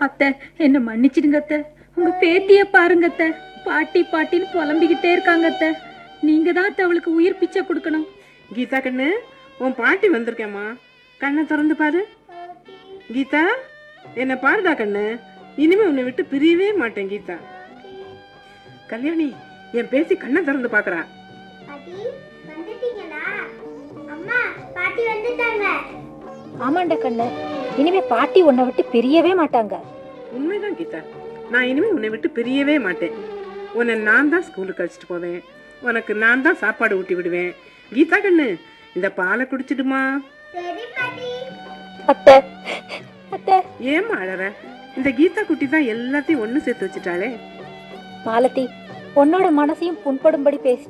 அத்தை என்ன மன்னிச்சிடுங்க அத்தை உங்க பேத்திய பாருங்க அத்தை பாட்டி பாட்டின்னு புலம்பிக்கிட்டே இருக்காங்க அத்தை நீங்க தான் அத்தை அவளுக்கு உயிர் பிச்சை கொடுக்கணும் கீதா கண்ணு உன் பாட்டி வந்திருக்கேம்மா கண்ணை திறந்து பாரு கீதா என்ன பாருடா கண்ணு இனிமே உன்னை விட்டு பிரியவே மாட்டேன் கீதா கல்யாணி என் பேசி கண்ணை திறந்து பாக்குறா பாட்டி வந்துட்டீங்களா அம்மா பாட்டி வந்துட்டாங்க ஆமாண்ட கண்ணு இனிமே பாட்டி உன்னை விட்டு பிரியவே மாட்டாங்க உண்மைதான் கீதா நான் இனிமே உன்னை விட்டு பிரியவே மாட்டேன் உன்னை நான் தான் ஸ்கூலுக்கு அழைச்சிட்டு போவேன் உனக்கு நான் தான் சாப்பாடு ஊட்டி விடுவேன் கீதா கண்ணு இந்த பாலை குடிச்சிடுமா சரி பாட்டி அத்தை அத்தை ஏம்மா அழற இந்த கீதா குட்டி தான் எல்லாத்தையும் ஒன்று சேர்த்து வச்சுட்டாளே மாலதி உன்னோட மனசையும் புண்படும்படி பேசி